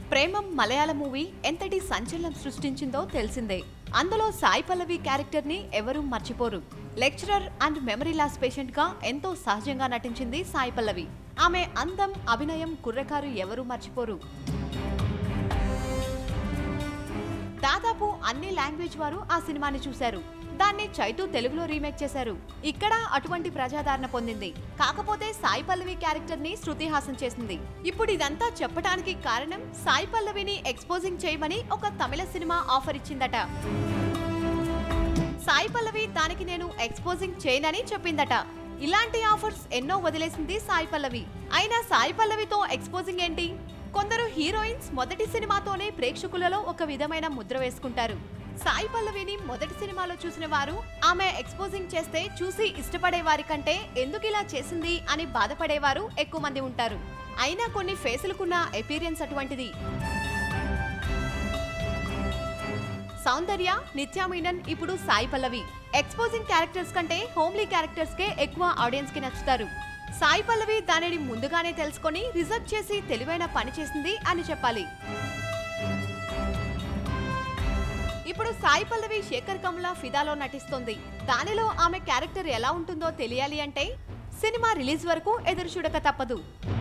ప్రేమం మలయాళ movie ఎంతటి సంచలనం సృష్టించిందో తెలిసిందే అందులో సాయి పల్లవి క్యారెక్టర్ ని ఎవరూ మర్చిపోరు lecturer and memory loss patient గా ఎంతో సహజంగా నటించింది సాయి పల్లవి ఆమె అందం అభినయం కుర్రకారు ఎవరూ మర్చిపోరు దాదాపు అన్ని లాంగ్వేజ్ వారు ఆ సినిమాని చూశారు దాన్ని చైతు తెలుగులో రీమేక్ చేశారు ఇక్కడ అటువంటి ప్రజాదరణ పొందింది కాకపోతే సాయి పల్లవి క్యారెక్టర్ ని శృతి హాసన్ చేసింది ఇప్పుడు ఇదంతా చెప్పడానికి కారణం సాయి పల్లవిని ఎక్స్పోజింగ్ చేయమని ఒక తమిళ సినిమా ఆఫర్ ఇచ్చిందట సాయి పల్లవి దానికి నేను ఎక్స్పోజింగ్ చేయనని చెప్పిందట ఇలాంటి ఆఫర్స్ ఎన్నో వదిలేసింది సాయి పల్లవి అయినా సాయి పల్లవితో ఎక్స్పోజింగ్ ఏంటి కొందరు హీరోయిన్స్ మొదటి సినిమాతోనే ప్రేక్షకులలో ఒక విధమైన ముద్ర వేసుకుంటారు సాయి పల్లవిని మొదటి సినిమాలో చూసిన వారు ఆమె ఎక్స్పోజింగ్ చేస్తే చూసి ఇష్టపడే వారి కంటే ఎందుకు ఇలా చేసింది అని బాధపడేవారు ఎక్కువ మంది ఉంటారు అయినా కొన్ని ఫేసులకున్న ఎపీరియన్స్ అటువంటిది సౌందర్య నిత్యా మీనన్ ఇప్పుడు సాయి పల్లవి ఎక్స్పోజింగ్ క్యారెక్టర్స్ కంటే హోమ్లీ క్యారెక్టర్స్ కే ఎక్కువ ఆడియన్స్ కి నచ్చుతారు సాయి పల్లవి దానిని ముందుగానే తెలుసుకొని రిజర్వ్ చేసి తెలివైన పని చేసింది అని చెప్పాలి ఇప్పుడు సాయి పల్లవి శేఖర్ కమల ఫిదాలో నటిస్తోంది దానిలో ఆమె క్యారెక్టర్ ఎలా ఉంటుందో తెలియాలి అంటే సినిమా రిలీజ్ వరకు ఎదురు చూడక తప్పదు